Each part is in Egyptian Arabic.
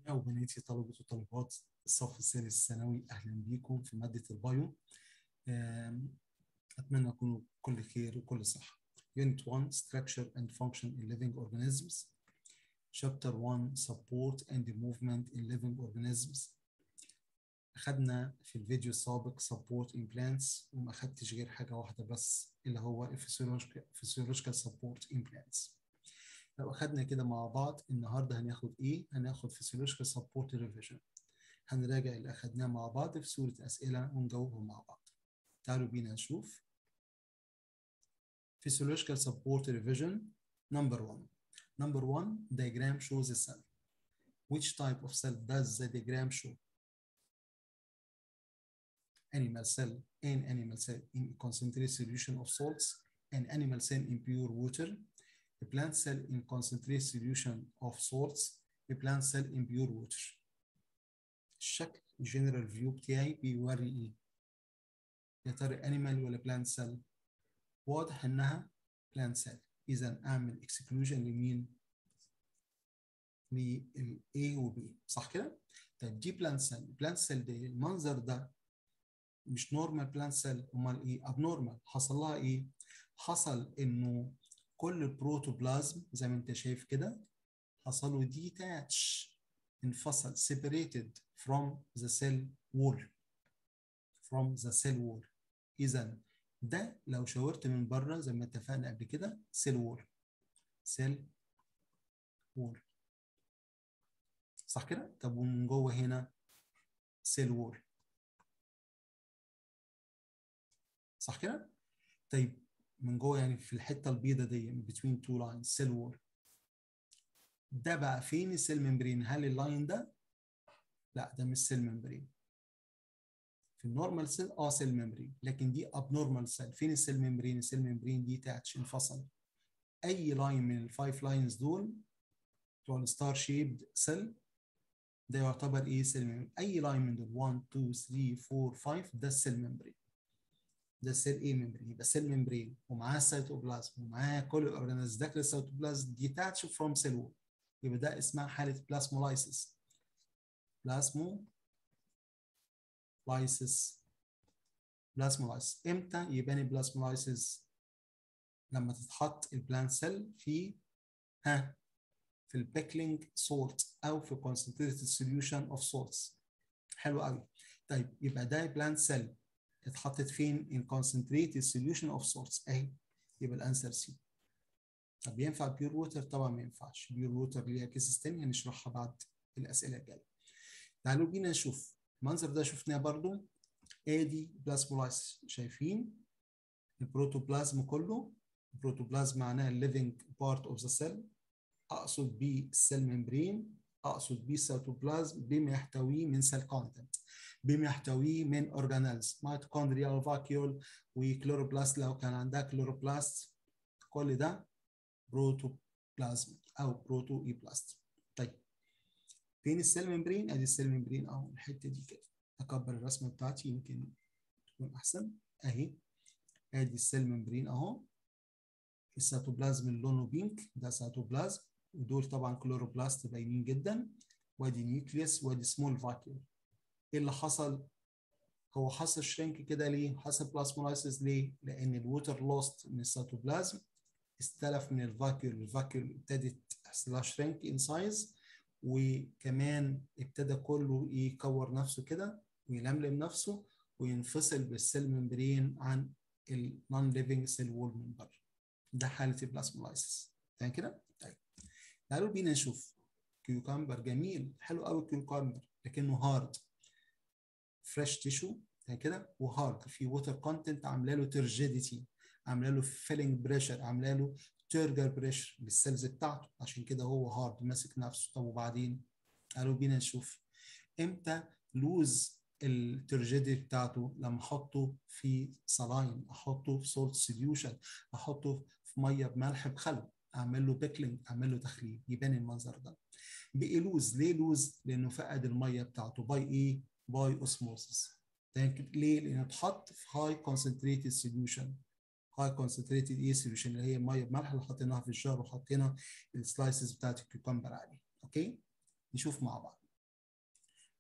وبناتي طلبة وطالبات الصف الثالث الثانوي أهلا بيكم في مادة البايو آم، أتمنى تكونوا كل خير وكل صحة Unit 1 Structure and Function in Living Organisms Chapter 1 Support and Movement in Living Organisms أخدنا في الفيديو السابق Support in Plants وما أخدتش غير حاجة واحدة بس اللي هو Physiological Physiological Support in Plants لو أخدنا كده مع بعض النهاردة هناخد إيه؟ هناخد Physiological Support Revision هنراجع اللي أخدناه مع بعض في صورة أسئلة ونجاوبهم مع بعض تعالوا بينا نشوف Physiological Support Revision Number 1 Number 1 diagram shows a cell Which type of cell does the diagram show? Animal cell and animal cell in concentrated solution of salts and animal cell in pure water a plant cell in concentrated solution of salts a plant cell in pure water الشكل الجنرال فيو بتاعي بيوري ايه يا ترى انيمال ولا بلانت سيل واضح انها بلانت سيل اذا اعمل اكسكلوجن لمين لل A و B صح كده طيب دي بلانت سيل بلانت سيل دي المنظر ده مش نورمال بلانت سيل امال ايه ابنورمال حصل لها ايه حصل انه كل البروتوبلازم زي ما انت شايف كده حصل له ديتاتش انفصل separated from the cell wall from the cell wall اذا ده لو شاورت من بره زي ما اتفقنا قبل كده cell wall cell wall صح كده طب ومن جوه هنا cell wall صح كده طيب من جوه يعني في الحته البيضاء دي between two lines cell wall ده بقى فين السيل ممبرين هل اللاين ده لا ده مش سيل ممبرين في النورمال سيل اه سيل ممبرين لكن دي ابنورمال سيل فين السيل ممبرين السيل ممبرين دي تاتش انفصل اي لاين من الفايف لاينز دول بتوع الستار شيبد سيل ده يعتبر ايه سيل ممبرين اي لاين من دول 1 2 3 4 5 ده السيل ممبرين ده السيل ايه ممبرين يبقى سيل ممبرين ومعاه السيتوبلازم ومعاه كل الاورجانيز داخل السيتوبلازم ديتاتش فروم سيل وول يبقى ده اسمها حالة بلاسمولايسيس بلاسمولايسيس بلاسمولايسيس امتى يبان البلاسمولايسيس لما تتحط البلانت سيل في ها في البيكلينج سولت او في concentrated solution of salts حلو قوي طيب يبقى ده بلانت سيل اتحطت فين in concentrated solution of salts اهي يبقى الانسر سي طب ينفع بيور ووتر؟ طبعا ما ينفعش بيور ووتر ليها كيسز تانية هنشرحها بعد الأسئلة الجاية. تعالوا بينا نشوف المنظر ده شفناه برضو ادي بلازمولايس شايفين البروتوبلازم كله البروتوبلازم معناها الليفنج بارت اوف ذا سيل اقصد بيه السيل ممبرين اقصد بيه السيتوبلازم بما يحتويه من سيل كونتنت بما يحتويه من اورجانيلز ميتوكوندريال فاكيول وكلوروبلاست لو كان عندها كلوروبلاست كل ده بروتوبلازم او بروتو اي بلاست طيب فين السيل ممبرين ادي السيل ممبرين اهو الحته دي كده اكبر الرسمه بتاعتي يمكن تكون احسن اهي ادي السيل ممبرين اهو السيتوبلازم اللي لونه بينك ده سيتوبلازم ودول طبعا كلوروبلاست باينين جدا وادي نيوكليوس وادي سمول فاكيول ايه اللي حصل هو حصل شرينك كده ليه حصل بلاسمولايسيس ليه لان الووتر لوست من السيتوبلازم استلف من الفاكيول الفاكيول ابتدت يحصل لها شرينك ان سايز وكمان ابتدى كله يكور نفسه كده ويلملم نفسه وينفصل بالسيل ممبرين عن النون ليفنج سيل وول من بره ده حاله البلاسمولايسيس تمام كده طيب تعالوا بينا نشوف كيوكامبر جميل حلو قوي الكيوكامبر لكنه هارد فريش تيشو كده وهارد في ووتر كونتنت عامله له ترجيديتي عامله له فيلنج بريشر عامله له تيرجر بريشر للسيلز بتاعته عشان كده هو هارد ماسك نفسه طب وبعدين قالوا بينا نشوف امتى لوز الترجيدي بتاعته لما احطه في صلاين احطه في سولت سوليوشن احطه في ميه بملح بخل اعمل له بيكلينج اعمل له تخليل يبان المنظر ده بقي لوز ليه لوز لانه فقد الميه بتاعته باي ايه باي اوسموسيس ليه لانه اتحط في هاي كونسنتريتد سوليوشن هاي كونسنتريتد ايه سوليوشن اللي هي الميه بملح اللي حطيناها في الجار وحطينا السلايسز بتاعت الكيوكمبر عليه اوكي نشوف مع بعض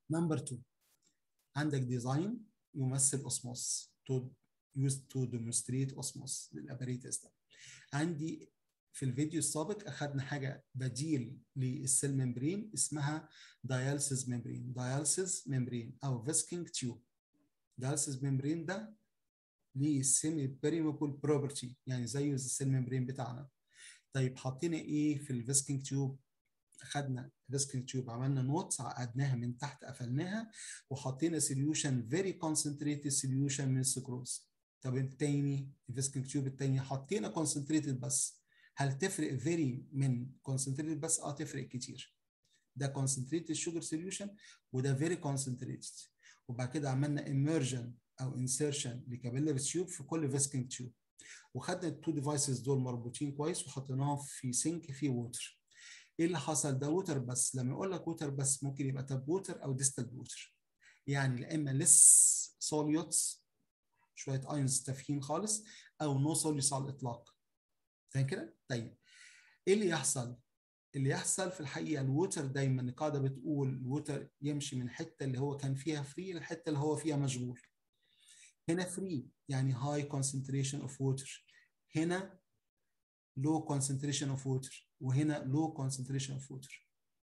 نمبر 2 عندك ديزاين يمثل اوسموس to used to demonstrate osmosis للاباريتس ده عندي في الفيديو السابق اخذنا حاجه بديل للسيل ممبرين اسمها دايالسيس ممبرين دايالسيس ممبرين او فيسكينج تيوب دايالسيس ممبرين ده ليه سيمي بيريمبل بروبرتي يعني زيه زي السيل ممبرين بتاعنا طيب حطينا ايه في الفيسكينج تيوب خدنا فيسكينج تيوب عملنا نوتس عقدناها من تحت قفلناها وحطينا سوليوشن فيري كونسنتريتد سوليوشن من السكروز طب التاني الفيسكينج تيوب التاني حطينا كونسنتريتد بس هل تفرق فيري من كونسنتريتد بس اه تفرق كتير ده كونسنتريتد شوجر سوليوشن وده فيري كونسنتريتد وبعد كده عملنا immersion او انسيرشن لكابيلاري تيوب في كل فيسكينج تيوب وخدنا التو ديفايسز دول مربوطين كويس وحطيناهم في سينك فيه ووتر ايه اللي حصل ده ووتر بس لما يقول لك ووتر بس ممكن يبقى تاب ووتر او ديستال ووتر يعني يا اما لس سوليوتس شويه ايونز تافهين خالص او نو سوليوس على الاطلاق فاهم كده طيب ايه اللي يحصل اللي يحصل في الحقيقه الووتر دايما القاعده بتقول الووتر يمشي من الحته اللي هو كان فيها فري للحته اللي هو فيها مشغول هنا فري يعني هاي concentration اوف ووتر هنا low concentration اوف ووتر وهنا low concentration اوف ووتر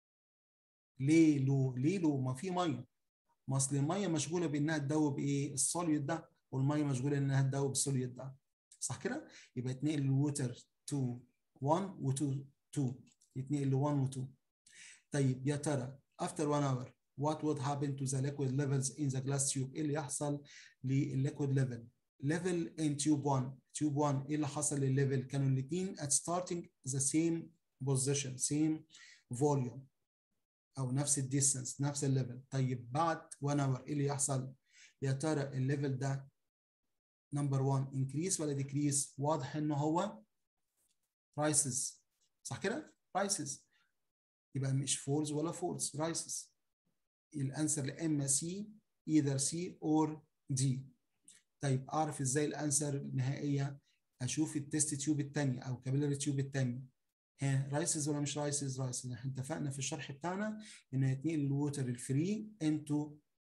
ليه لو ليه لو ما في ميه ما اصل الميه مشغوله بانها تدوب ايه السوليد ده والميه مشغوله انها تدوب السوليد ده صح كده يبقى يتنقل الووتر تو 1 و 2 2 يتنقل ل 1 و 2 طيب يا ترى after 1 hour what would happen to the liquid levels in the glass tube ايه اللي يحصل للliquid level level in tube 1 tube 1 ايه اللي حصل للليفل كانوا الاثنين at starting the same position same volume او نفس الديستانس نفس الليفل طيب بعد 1 hour ايه اللي يحصل يا ترى الليفل ده نمبر 1 increase ولا decrease واضح ان هو rises صح كده rises يبقى مش falls ولا falls rises الانسر يا اما سي either C or D طيب اعرف ازاي الانسر النهائيه اشوف التست تيوب الثانيه او كابيلاري تيوب الثانيه ها رايسز ولا مش رايسز رايسز احنا اتفقنا في الشرح بتاعنا ان هيتنقل الووتر الفري انتو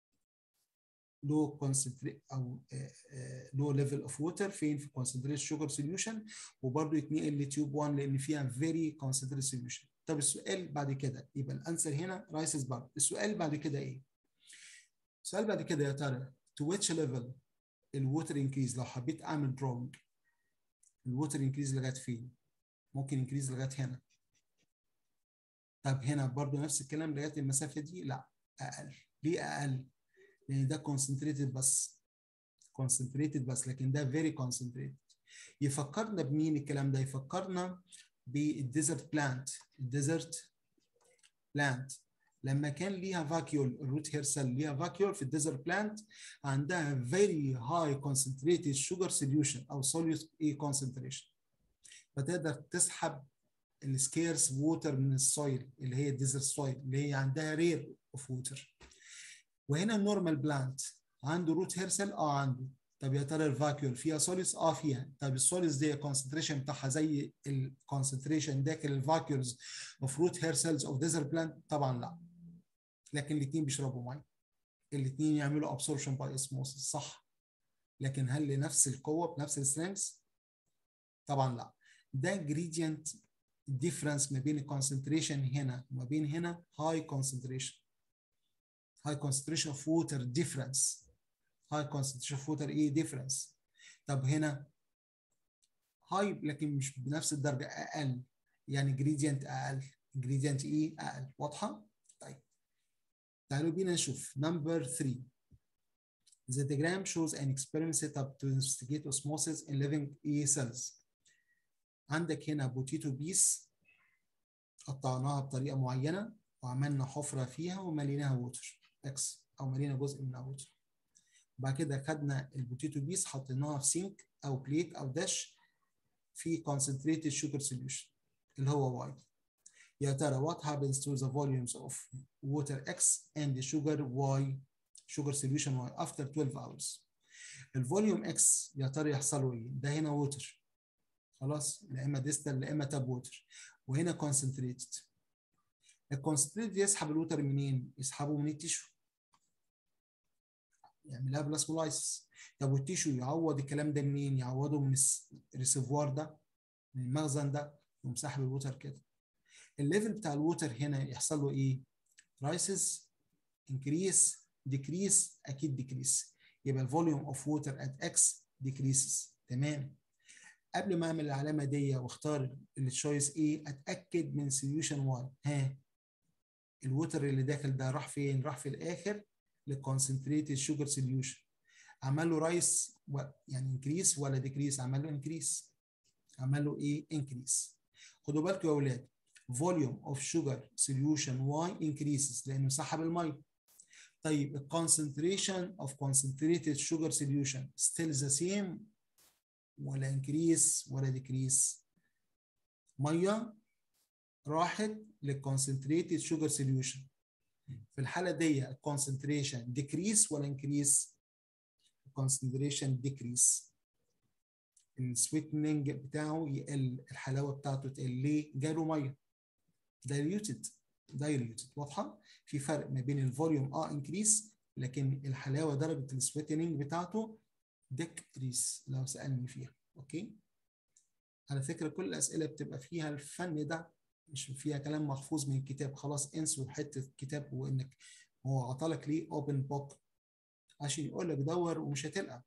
لو كونسنتريت او لو ليفل اوف ووتر فين في كونسنتريت شوجر سوليوشن وبرده يتنقل لتيوب 1 لان فيها فيري كونسنتريت سوليوشن طب السؤال بعد كده يبقى الانسر هنا رايسز برضه السؤال بعد كده ايه؟ السؤال بعد كده يا ترى to which level الووتر انكريز لو حبيت اعمل دروينج الووتر انكريز لغايه فين؟ ممكن انكريز لغايه هنا طب هنا برضه نفس الكلام لغايه المسافه دي لا اقل ليه اقل؟ لان ده كونسنتريتد بس كونسنتريتد بس لكن ده فيري كونسنتريتد يفكرنا بمين الكلام ده؟ يفكرنا بالديزرت بلانت الديزرت بلانت لما كان ليها فاكيول الروت هير سيل ليها فاكيول في الديزرت بلانت عندها very high concentrated sugar solution او solute A concentration فتقدر تسحب السكيرس ووتر من السويل اللي هي الديزرت سويل اللي هي عندها رير اوف ووتر وهنا النورمال بلانت عنده روت هير سيل اه عنده طب يا ترى الفاكيول فيها سوليس اه فيها طب السوليس دي الكونسنتريشن بتاعها زي الكونسنتريشن داخل الفاكيولز اوف روت هير سيلز اوف ديزرت بلانت طبعا لا لكن الاثنين بيشربوا ميه الاثنين يعملوا ابسوربشن باي اسموسيس صح لكن هل لنفس القوه بنفس السترينث طبعا لا ده جريدينت ديفرنس ما بين الكونسنتريشن هنا وما بين هنا هاي كونسنتريشن هاي كونسنتريشن اوف ووتر ديفرنس هاي كونسنتريشن اوف ووتر ايه ديفرنس طب هنا هاي لكن مش بنفس الدرجه اقل يعني جريدينت اقل جريدينت ايه اقل واضحه طيب تعالوا بينا نشوف نمبر 3 The diagram shows an experiment set up to investigate osmosis in living E cells. عندك هنا بوتيتو بيس قطعناها بطريقه معينه وعملنا حفره فيها ومليناها ووتر اكس او ملينا جزء منها ووتر. بعد كده خدنا البوتيتو بيس حطيناها في سينك او بليت او داش في concentrated sugar solution اللي هو واي. يا ترى what happens to the volumes of water X and the sugar Y sugar solution Y after 12 hours الفوليوم X يا ترى يحصل له ايه ده هنا ووتر خلاص لا اما ديستال لا اما تاب ووتر وهنا concentrated الكونسنتريتد يسحب الوتر منين يسحبه من التيشو يعملها بلاسمولايسيس طب والتيشو يعوض الكلام ده منين؟ يعوضه من الريسيفوار ده من المخزن ده يقوم ساحب الووتر كده الليفل بتاع الووتر هنا يحصل له ايه؟ رايسز انكريس ديكريس اكيد ديكريس يبقى الفوليوم اوف ووتر ات اكس ديكريسز تمام قبل ما اعمل العلامه دي واختار التشويس ايه اتاكد من سوليوشن 1 ها الووتر اللي داخل ده راح فين؟ راح في الاخر للكونسنتريتد شوجر سوليوشن عمل له رايس و... يعني انكريس ولا ديكريس؟ عمل له انكريس عمل له ايه؟ انكريس خدوا بالكم يا اولاد volume of sugar solution Y increases لانه سحب الميه طيب ال concentration of concentrated sugar solution still the same ولا increase ولا decrease ميه راحت للconcentrated sugar solution في الحالة دي concentration decrease ولا increase concentration decrease السويتنينج بتاعه يقل الحلاوة بتاعته تقل ليه؟ جاله ميه diluted diluted واضحة؟ في فرق ما بين الفوليوم اه increase لكن الحلاوة درجة السويتنينج بتاعته decrease لو سألني فيها اوكي؟ على فكرة كل الأسئلة بتبقى فيها الفن ده مش فيها كلام محفوظ من الكتاب خلاص انسوا حته الكتاب وانك هو عطالك ليه اوبن بوك عشان يقول لك دور ومش هتلقى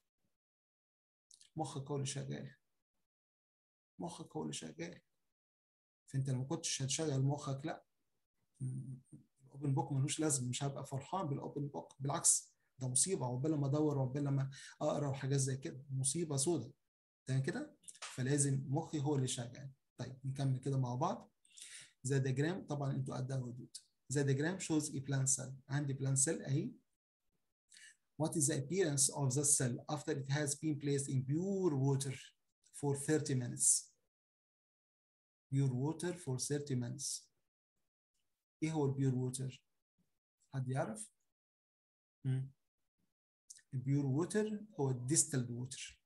مخك هو اللي شغال مخك هو اللي شغال فانت لو ما كنتش هتشغل مخك لا الاوبن بوك ملوش لازم مش هبقى فرحان بالاوبن بوك بالعكس ده مصيبه عقبال ما ادور وعقبال ما اقرا وحاجات زي كده مصيبه سودة تمام كده فلازم مخي هو اللي شغال طيب نكمل كده مع بعض The diagram طبعا انتوا قدها ردود The diagram shows a plant cell عندي plant cell اهي What is the appearance of the cell after it has been placed in pure water for 30 minutes? Pure water for 30 minutes. ايه هو البيور ووتر؟ حد يعرف؟ البيور ووتر هو الديستلد ووتر.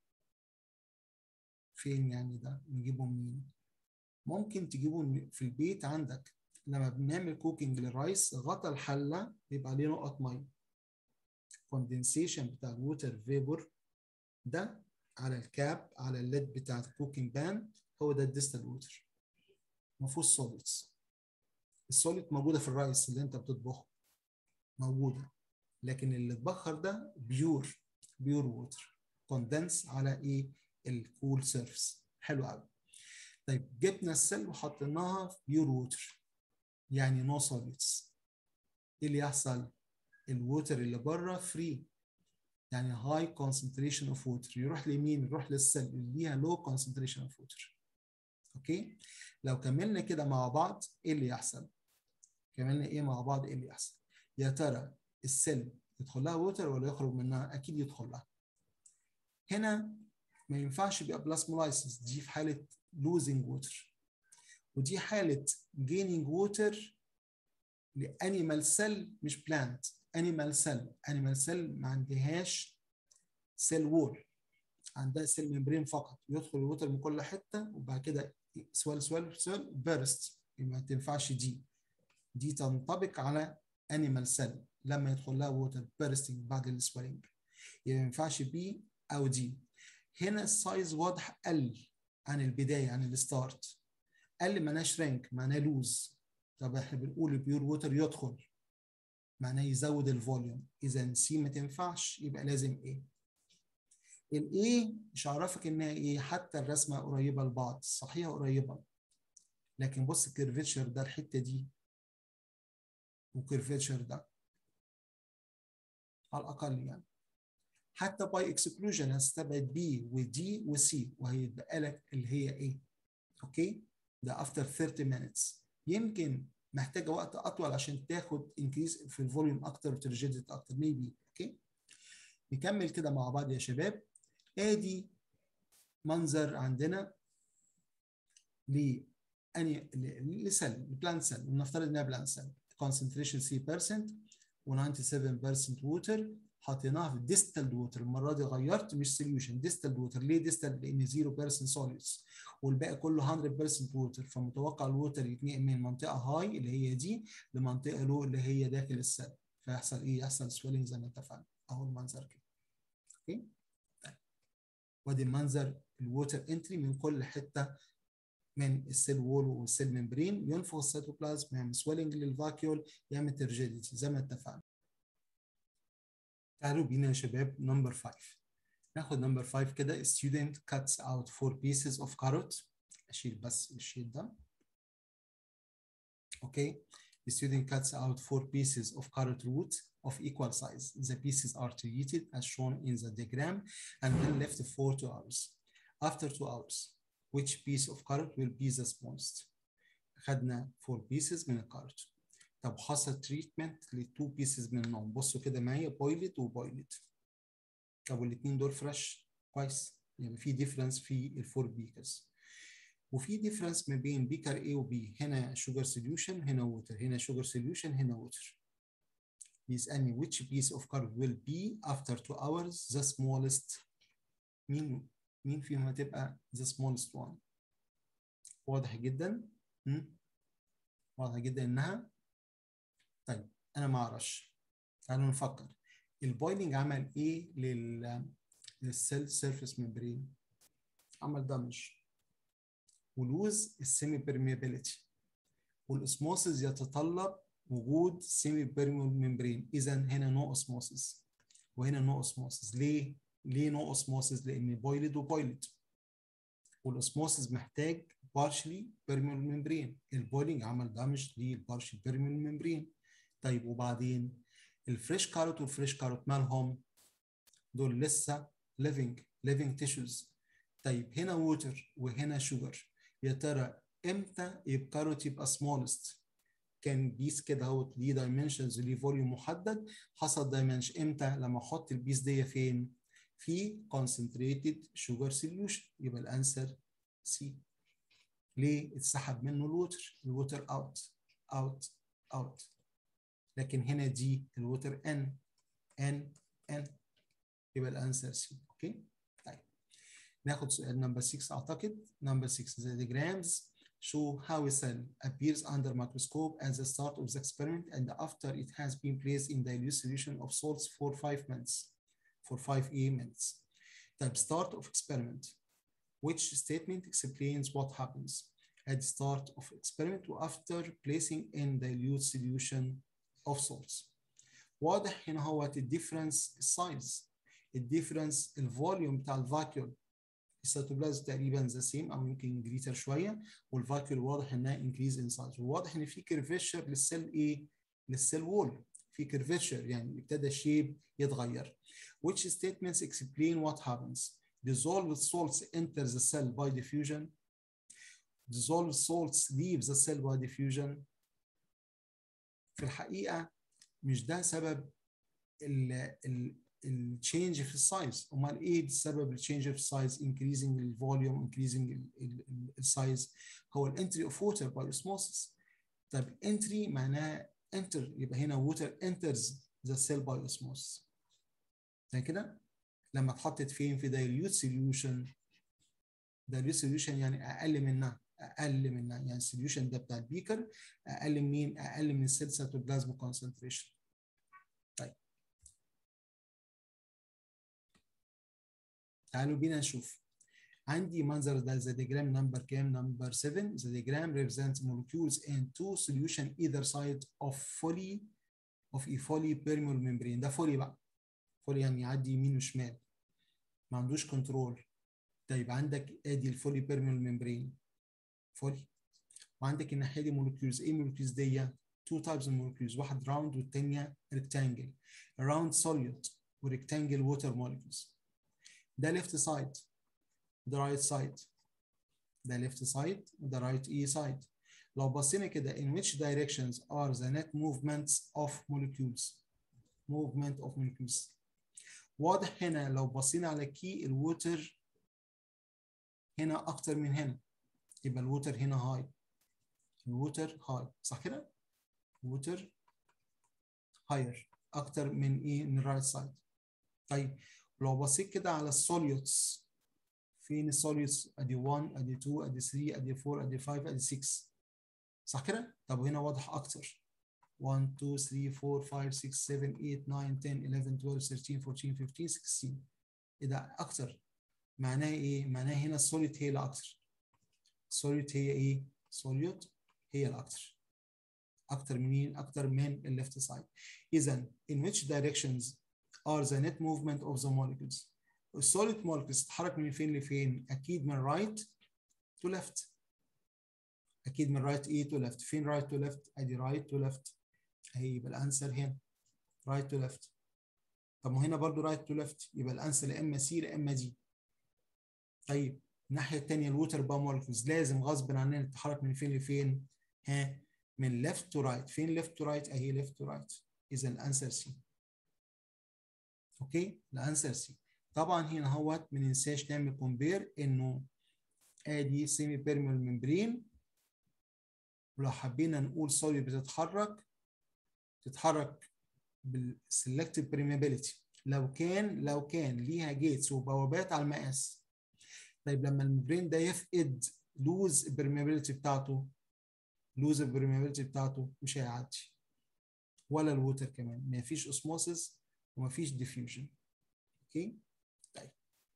فين يعني ده؟ نجيبه منين؟ ممكن تجيبه في البيت عندك لما بنعمل كوكينج للرايس غطا الحله بيبقى عليه نقط ميه كوندنسيشن بتاع الووتر فيبور ده على الكاب على الليد بتاع الكوكينج بان هو ده الديستال ووتر ما فيهوش سوليدز السوليد موجوده في الرايس اللي انت بتطبخه موجوده لكن اللي اتبخر ده بيور بيور ووتر كوندنس على ايه الكول سيرفيس حلو قوي طيب جبنا السيل وحطيناها في بيور ووتر يعني نو سوليدز ايه اللي يحصل الووتر اللي بره فري يعني هاي كونسنتريشن اوف ووتر يروح لمين يروح للسيل اللي ليها لو كونسنتريشن اوف ووتر اوكي لو كملنا كده مع بعض ايه اللي يحصل كملنا ايه مع بعض ايه اللي يحصل يا ترى السيل يدخل لها ووتر ولا يخرج منها اكيد يدخل لها هنا ما ينفعش يبقى بلاسمولايسيس دي في حاله losing water ودي حالة gaining water لانيمال سيل مش بلانت انيمال سيل انيمال سيل ما عندهاش سيل وول عندها سيل ممبرين فقط يدخل الوتر من كل حته وبعد كده سوال سوال سوال بيرست ما تنفعش دي دي تنطبق على انيمال سيل لما يدخل لها ووتر بيرستنج بعد السوالينج يبقى ما ينفعش بي او دي هنا السايز واضح قل عن البدايه عن الستارت قال معناه شرينك معناه لوز طب احنا بنقول البيور ووتر يدخل معناه يزود الفوليوم اذا سي ما تنفعش يبقى لازم ايه الايه مش هعرفك انها ايه حتى الرسمه قريبه لبعض صحيح قريبه لكن بص الكيرفيتشر ده الحته دي وكيرفيتشر ده على الاقل يعني حتى باي اكسكلوجن هستبعد بي ودي وسي وهيتبقى لك اللي هي ايه اوكي ده افتر 30 minutes يمكن محتاجه وقت اطول عشان تاخد انكريز في الفوليوم اكتر وترجيدت اكتر ميبي اوكي نكمل كده مع بعض يا شباب ادي منظر عندنا ل اني لسيل بلانت سيل ونفترض انها بلانت سيل concentration 3% و97% ووتر حطيناها في ديستلد ووتر المره دي غيرت مش سوليوشن ديستلد ووتر ليه ديستلد لان 0% سوليدز والباقي كله 100% ووتر فمتوقع الووتر يتنقل من منطقه هاي اللي هي دي لمنطقه لو اللي هي داخل السيل فيحصل ايه يحصل سويلنج زي ما اتفقنا اهو المنظر كده اوكي طيب وادي المنظر الووتر انتري من كل حته من السيل وول والسيل ممبرين ينفخ السيتوبلازم يعمل سويلنج للفاكيول يعمل ترجيديتي زي ما اتفقنا تعالوا بينا يا شباب نمبر 5 ناخد نمبر 5 كده student cuts out four pieces of carrot اشيل بس الشيت ده اوكي the student cuts out four pieces of carrot root of equal size the pieces are treated as shown in the diagram and then left for two hours after two hours which piece of carrot will be the smallest خدنا four pieces من الكارت طب حصل تريتمنت لتو بيسز منهم بصوا كده معايا بويلت وبويلت طب والاثنين دول فريش كويس يعني في ديفرنس في الفور بيكرز وفي ديفرنس ما بين بيكر A و B هنا شوجر سوليوشن هنا ووتر هنا شوجر سوليوشن هنا ووتر بيسألني which piece of carrot will be after two hours the smallest مين مين فيهم هتبقى the smallest one واضح جدا م? واضح جدا انها طيب انا ما اعرفش تعالوا نفكر البويلنج عمل ايه لل للسيل سيرفيس ممبرين عمل دمج ولوز السيمي بيرميابيليتي والاسموسيس يتطلب وجود سيمي بيرميبل ممبرين اذا هنا نو اسموسيس وهنا نو اسموسيس ليه ليه نو اسموسيس لان بويلد وبويلد والاسموسيس محتاج بارشلي بيرميبل ممبرين البويلنج عمل دامج للبارشلي بيرميبل ممبرين طيب وبعدين الفريش كاروت والفريش كاروت مالهم دول لسه living living tissues طيب هنا ووتر وهنا شوجر يا ترى امتى يبقى كاروت يبقى smallest كان بيس كده اهوت ليه دايمنشنز ليه فوليوم محدد حصل دايمنشن امتى لما احط البيس دي فين في concentrated sugar solution يبقى الانسر سي ليه اتسحب منه الووتر الووتر اوت اوت اوت لكن هنا دي الووتر ان ان ان يبقى الانسر سي اوكي طيب ناخد سؤال نمبر 6 اعتقد نمبر 6 the diagrams show how a cell appears under microscope at the start of the experiment and after it has been placed in dilute solution of salts for 5 minutes for 5 a minutes طيب start of experiment which statement explains what happens at the start of experiment after placing in dilute solution of salts واضح هنا هو الديفرنس السايز الديفرنس الفوليوم بتاع الفاكيول السيتوبلازم تقريبا ذا سيم او يمكن جريتر شويه والفاكيول واضح انها انكريز ان سايز وواضح ان في كيرفيشر للسيل ايه؟ للسيل وول في كيرفيشر يعني ابتدى الشيب يتغير which statements explain what happens dissolved salts enter the cell by diffusion dissolved salts leave the cell by diffusion في الحقيقه مش ده سبب التشينج في السايز امال ايه سبب التشينج في السايز increasing الفوليوم increasing السايز هو الانتري اوف ووتر باي اوسموسيس طب انتري معناه انتر يبقى هنا ووتر انترز ذا سيل باي اوسموسيس زي كده لما اتحطت فين في دايليوت سوليوشن دايليوت سوليوشن يعني اقل منها اقل منها يعني السوليوشن ده بتاع البيكر اقل من مين اقل من السيل سيتوبلازم كونسنتريشن طيب تعالوا بينا نشوف عندي منظر ده the diagram number كام number 7 the diagram represents molecules in two solution either side of fully of a fully permeable membrane ده فولي بقى فولي يعني يعدي يمين وشمال ما عندوش كنترول طيب عندك ادي الفولي بيرميبل ممبرين فولي وعندك الناحيه دي مولكيولز ايه المولكيولز دي تو تايبس من مولكيولز واحد راوند والثانيه ريكتانجل راوند solute وريكتانجل ووتر مولكيولز ده ليفت سايد ده رايت سايد ده ليفت سايد وده رايت اي سايد لو بصينا كده in which directions are the net movements of molecules movement of molecules واضح هنا لو بصينا على كي الووتر هنا اكتر من هنا يبقى الووتر هنا هاي الووتر هاي صح كده الووتر هاير اكتر من ايه من الرايت سايد طيب لو بصيت كده على السوليوتس فين السوليوتس ادي 1 ادي 2 ادي 3 ادي 4 ادي 5 ادي 6 صح كده طب هنا واضح اكتر 1 2 3 4 5 6 7 8 9 10 11 12 13 14 15 16 ايه ده اكتر معناها ايه معناها هنا السوليد هي الاكتر السوليد هي ايه سوليد هي الاكتر اكتر من مين اكتر من الليفت سايد اذا in which directions are the net movement of the molecules السوليد molecules تتحرك من فين لفين اكيد من right to left اكيد من right ايه to left فين right to left ادي right to left اهي يبقى الانسر هنا right to left طب ما هنا برضو right to left يبقى الانسر يا اما سي يا اما دي طيب الناحيه الثانيه الووتر بام مولكيولز لازم غصب عننا تتحرك من فين لفين ها من left to right فين left to right اهي left to right اذا الانسر سي اوكي الانسر سي طبعا هنا اهوت ما ننساش نعمل كومبير انه ادي سيمي بيرميال ممبرين ولو حبينا نقول سوليد بتتحرك تتحرك بالسلكتيف بريمابيلتي لو كان لو كان ليها جيتس وبوابات على المقاس طيب لما الممبرين ده يفقد لوز البرميابيلتي بتاعته لوز البرميابيلتي بتاعته مش هيعدي ولا الووتر كمان ما فيش اسموسيس وما فيش ديفيوجن اوكي طيب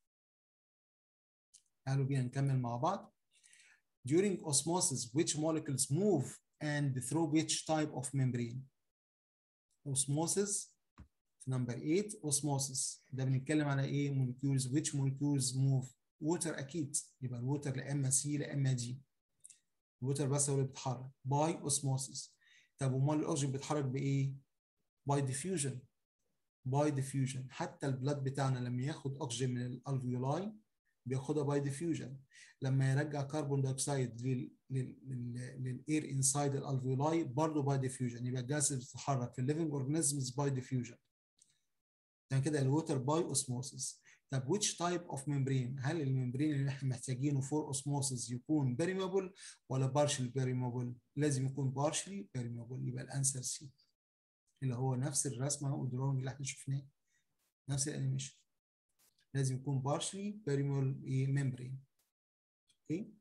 تعالوا بينا نكمل مع بعض during osmosis which molecules move and through which type of membrane osmosis number 8 osmosis ده بنتكلم على ايه molecules which molecules move water اكيد يبقى الووتر لا اما سي لا اما دي الووتر بس هو اللي بيتحرك باي اوسموسيس طب امال الاوكسجين بيتحرك بايه باي ديفيوجن باي ديفيوجن حتى البلاد بتاعنا لما ياخد اكسجين من الالفيولاي بياخدها باي ديفيوجن لما يرجع كربون دايوكسيد للاير انسايد الالفيولاي برضه باي ديفيوجن يبقى الجاز بتتحرك في الليفنج اورجانيزمز باي ديفيوجن يعني كده الووتر باي اوسموسيس طب which type of membrane هل الممبرين اللي احنا محتاجينه for osmosis يكون permeable ولا partially permeable لازم يكون partially permeable يبقى الانسر سي اللي هو نفس الرسمه والدرونج اللي احنا شفناه نفس الانيميشن لازم يكون partially permeable membrane اوكي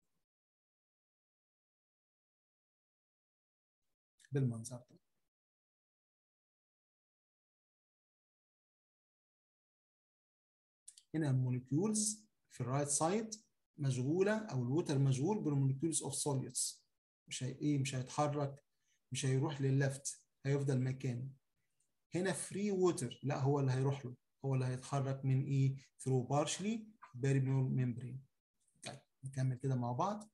بالمنظر ده هنا الموليكيولز في الرايت سايد مشغوله او الووتر مشغول بالموليكيولز اوف سوليدز مش هي ايه مش هيتحرك مش هيروح للليفت هيفضل مكانه هنا فري ووتر لا هو اللي هيروح له هو اللي هيتحرك من ايه ثرو بارشلي بيرميول ميمبرين طيب نكمل كده مع بعض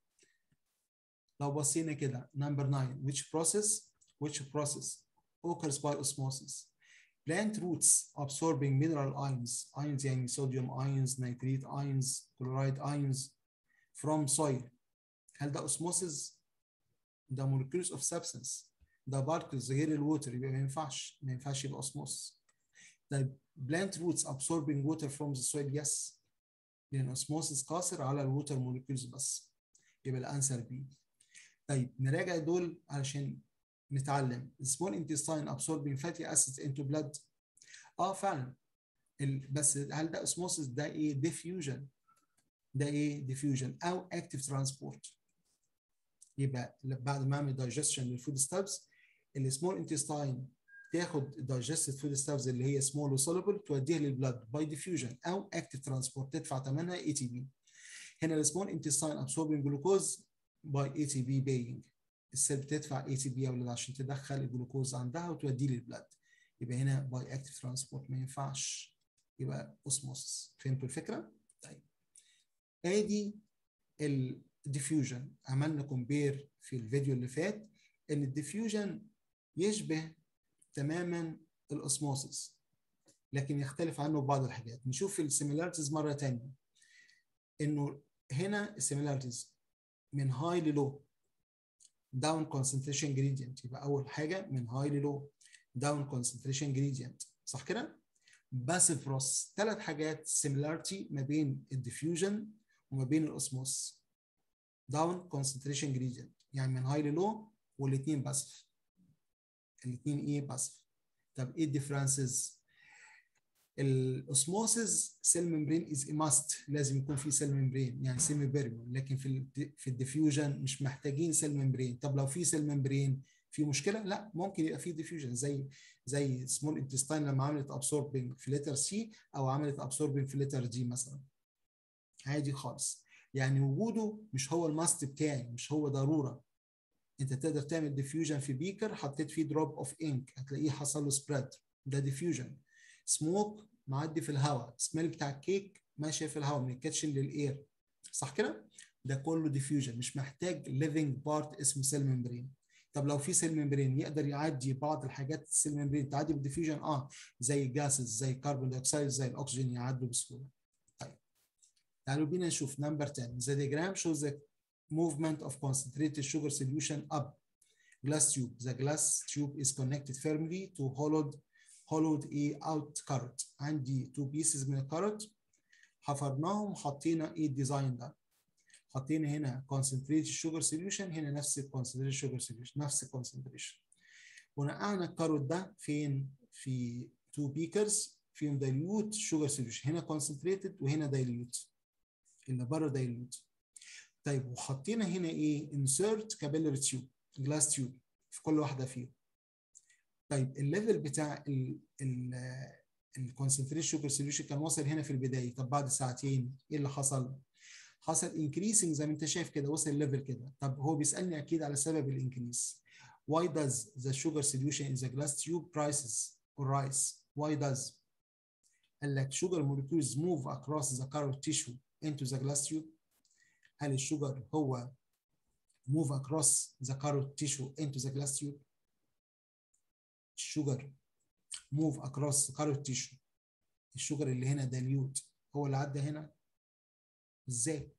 لو بصينا كده نمبر 9 which process which process occurs by osmosis plant roots absorbing mineral ions ions يعني sodium ions nitrate ions chloride ions from soil هل ده osmosis ده molecules of substance ده particles غير الووتر يبقى ما ينفعش ما ينفعش يبقى osmosis طيب plant roots absorbing water from the soil yes لان osmosis قاصر على الووتر molecules بس يبقى الانسر بي طيب نراجع دول علشان نتعلم small intestine absorbing fatty acids into blood اه فعلا ال... بس هل ده osmosis ده ايه diffusion ده ايه diffusion او active transport يبقى بعد ما اعمل digestion للفود ستابس السمول انتستاين تاخد digested food stuffs اللي هي small وsoluble توديها للبلد by diffusion او active transport تدفع ثمنها ATP هنا السمول انتستاين absorbing glucose by ATP paying السيل بتدفع ATP يا ولاد عشان تدخل الجلوكوز عندها وتوديه للبلد يبقى هنا باي اكتف ترانسبورت ما ينفعش يبقى اوسموس فهمتوا الفكره؟ طيب ادي الديفيوجن عملنا كومبير في الفيديو اللي فات ان الديفيوجن يشبه تماما الاوسموسيس لكن يختلف عنه بعض الحاجات نشوف السيميلاريتيز مره ثانيه انه هنا السيميلاريتيز من هاي للو داون كونسنتريشن جريدينت يبقى اول حاجه من هاي للو داون كونسنتريشن جريدينت صح كده باسيف بروس ثلاث حاجات سيميلاريتي ما بين الديفيوجن وما بين الاوسموس داون كونسنتريشن جريدينت يعني من هاي للو والاثنين باسيف الاثنين ايه باسيف طب ايه الديفرنسز الاوسموسيس سيل ممبرين از ماست لازم يكون في سيل ممبرين يعني سيمي بيرميول لكن في ال في الديفيوجن مش محتاجين سيل ممبرين طب لو في سيل ممبرين في مشكله لا ممكن يبقى في ديفيوجن زي زي سمول انتستاين لما عملت ابسوربنج في لتر سي او عملت ابسوربنج في لتر دي مثلا عادي خالص يعني وجوده مش هو الماست بتاعي مش هو ضروره انت تقدر تعمل ديفيوجن في بيكر حطيت فيه دروب اوف انك هتلاقيه حصل له سبريد ده ديفيوجن سموك معدي في الهواء سميل بتاع الكيك ماشيه في الهواء من الكيتشن للاير صح كده ده كله ديفيوجن مش محتاج ليفنج بارت اسمه سيل ممبرين طب لو في سيل ممبرين يقدر يعدي بعض الحاجات السيل ممبرين تعدي بالديفيوجن اه زي الجاسز زي الكربون دايوكسيد زي الاكسجين يعدوا بسهوله طيب تعالوا بينا نشوف نمبر 10 the diagram shows the movement of concentrated sugar solution up glass tube the glass tube is connected firmly to hollowed hollowed a out carrot عندي two pieces من الكاروت حفرناهم حطينا ايه الديزاين ده حطينا هنا concentrated sugar solution هنا نفس ال concentrated sugar solution نفس ال concentration ونقعنا الكاروت ده فين في two beakers فيهم dilute sugar solution هنا concentrated وهنا dilute اللي بره dilute طيب وحطينا هنا ايه insert capillary tube glass tube في كل واحده فيهم طيب الليفل بتاع ال ال الكونسنتريت شوجر سوليوشن كان وصل هنا في البدايه طب بعد ساعتين ايه اللي حصل؟ حصل انكريسنج زي ما انت شايف كده وصل الليفل كده طب هو بيسالني اكيد على سبب الانكريس why does the sugar solution in the glass tube rises or rise why does قال لك sugar molecules move across the carrot tissue into the glass tube هل الشجر هو move across the carrot tissue into the glass tube الشجر move across the carrot tissue الشجر اللي هنا داليوت هو اللي عدى هنا ازاي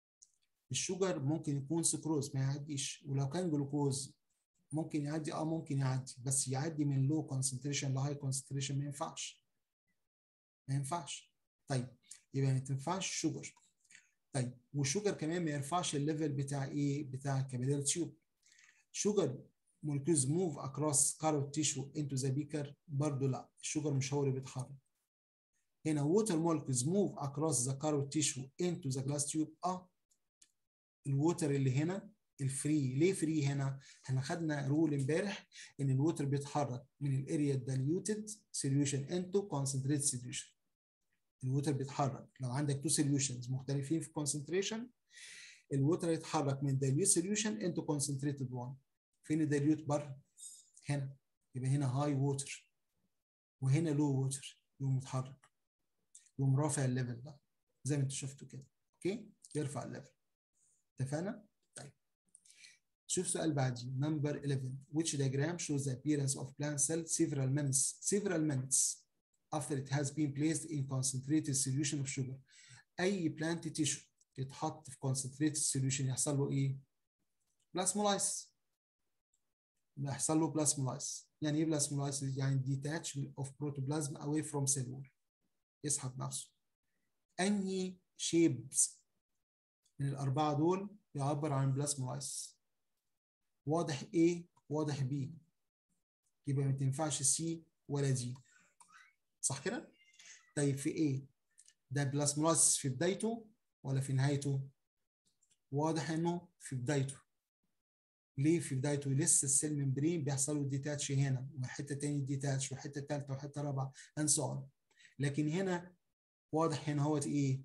الشجر ممكن يكون سكروز ما يعديش ولو كان جلوكوز ممكن يعدي اه ممكن يعدي بس يعدي من لو كونسنتريشن لهاي كونسنتريشن ما ينفعش ما ينفعش طيب يبقى ما تنفعش شجر طيب والشجر كمان ما يرفعش الليفل بتاع ايه بتاع الكابيلاري تيوب شجر molecules move across carrot tissue into the beaker برضه لا الشجر مش هو اللي بيتحرك هنا water molecules move across the carrot tissue into the glass tube اه الووتر اللي هنا الفري ليه فري هنا احنا خدنا رول امبارح ان الووتر بيتحرك من الاريا diluted solution into concentrated solution الووتر بيتحرك لو عندك تو solutions مختلفين في concentration الووتر يتحرك من dilute solution into concentrated one فين الديليوت بره هنا يبقى هنا هاي ووتر وهنا لو ووتر يقوم متحرك يقوم رافع الليفل ده زي ما انتوا شفتوا كده اوكي يرفع الليفل اتفقنا طيب شوف سؤال بعديه نمبر 11 which diagram shows the appearance of plant cell several minutes several minutes after it has been placed in concentrated solution of sugar اي plant tissue يتحط في concentrated solution يحصل له ايه plasmolysis يحصل له بلازمولايز يعني ايه بلازمولايز يعني detachment of protoplasm away from cell wall يسحب نفسه انهي شيبس من الاربعه دول يعبر عن بلازمولايز واضح A واضح B يبقى ما تنفعش C ولا D صح كده طيب في A ده بلازمولايز في بدايته ولا في نهايته واضح انه في بدايته ليه في بدايته لسه السيل ممبرين بيحصل له ديتاتش هنا وحته تاني ديتاتش وحته ثالثه وحته رابعه اند سو اون لكن هنا واضح هنا هو ايه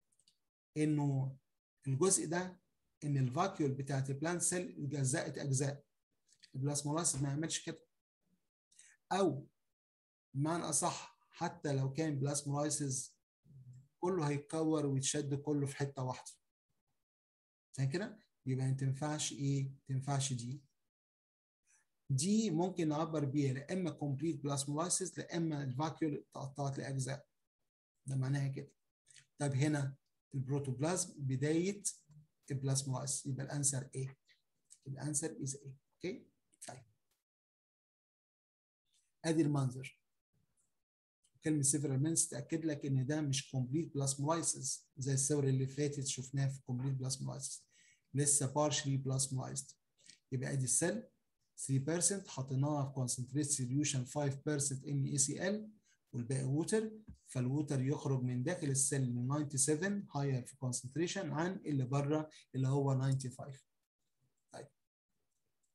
انه الجزء ده ان الفاكيول بتاعت البلانت سيل اتجزأت اجزاء البلاسمولايسيس ما يعملش كده او بمعنى اصح حتى لو كان بلاسمولايسيس كله هيتكور ويتشد كله في حته واحده عشان كده يبقى ما تنفعش ايه؟ ما تنفعش دي. دي ممكن نعبر بيها لا اما كومبليت بلاسمولايسيس لا اما الفاكيول اتقطعت لاجزاء. ده معناها كده. طب هنا البروتوبلازم بدايه البلاسمولايسيس يبقى الانسر ايه؟ الانسر از ايه؟ اوكي؟ طيب. ادي المنظر. كلمة سيفرال مينس تأكد لك إن ده مش كومبليت بلاسمولايسيس زي الصور اللي فاتت شفناها في كومبليت بلاسمولايسيس. لسه partially plasmolized يبقى ادي السيل 3% حطيناها في concentrate solution 5% NaCl والباقي ووتر فالووتر يخرج من داخل السيل من 97 higher في concentration عن اللي بره اللي هو 95 طيب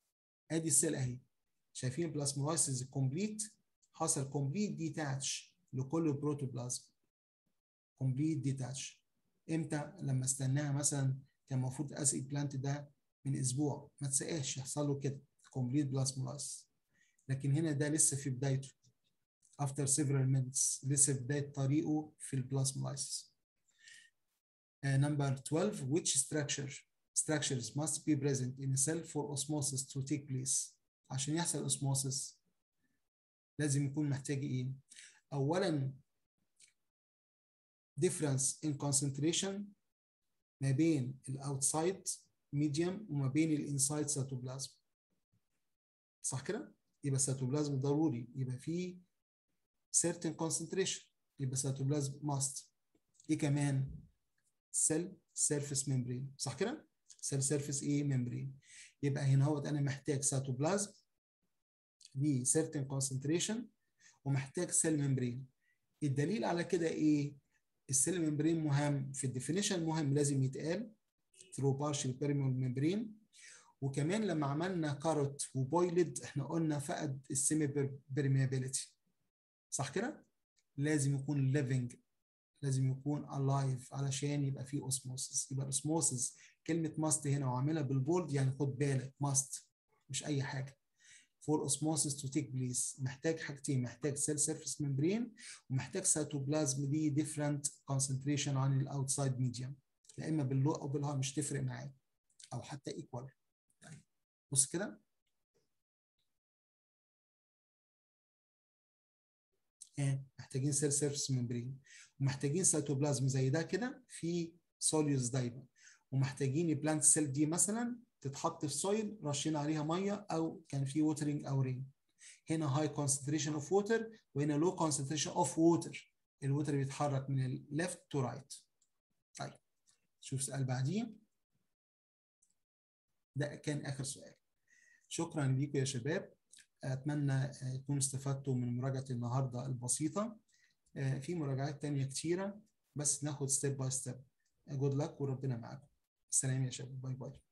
ادي السيل اهي شايفين البلازمولايسيس كومبليت حصل كومبليت ديتاتش لكل البروتوبلازم كومبليت ديتاتش امتى لما استناها مثلا كان المفروض اسقي بلانت ده من اسبوع ما تسقاش يحصل له كده كومبليت بلازمولايسيس لكن هنا ده لسه في بدايته after several minutes لسه في بدايه طريقه في البلازمولايسيس Uh, number 12 which structure structures must be present in a cell for osmosis to take place عشان يحصل osmosis لازم يكون محتاج ايه اولا difference in concentration ما بين الاوتسايد ميديوم وما بين الانسايد سيتوبلازم صح كده يبقى السيتوبلازم ضروري يبقى فيه certain concentration يبقى السيتوبلازم must ايه كمان سيل سيرفيس ممبرين صح كده سيل سيرفيس ايه ممبرين يبقى هنا هو انا محتاج سيتوبلازم ليه certain concentration ومحتاج سيل ممبرين الدليل على كده ايه السيل ممبرين مهم في الديفينيشن مهم لازم يتقال through partial permeable membrane وكمان لما عملنا كاروت وبويلد احنا قلنا فقد السيمي بيرميابيليتي صح كده لازم يكون living لازم يكون alive علشان يبقى فيه osmosis يبقى osmosis كلمة must هنا وعاملها بالبولد يعني خد بالك must مش أي حاجة for osmosis to take place محتاج حاجتين محتاج cell surface membrane ومحتاج cytoplasm دي different concentration عن ال outside medium يا إما باللو أو بالهاي مش تفرق معايا أو حتى equal طيب بص كده محتاجين سيل سيرفيس ممبرين ومحتاجين سيتوبلازم زي ده كده في سوليوس دايما ومحتاجين البلانت سيل دي مثلا تتحط في سويل رشين عليها ميه او كان في ووترنج او رين هنا هاي كونسنتريشن اوف ووتر وهنا لو كونسنتريشن اوف ووتر الووتر بيتحرك من الليفت تو رايت طيب شوف سؤال بعديه ده كان اخر سؤال شكرا ليكم يا شباب اتمنى تكونوا استفدتوا من مراجعه النهارده البسيطه في مراجعات تانية كتيره بس ناخد ستيب باي ستيب جود لك وربنا معاكم سلام يا شباب باي باي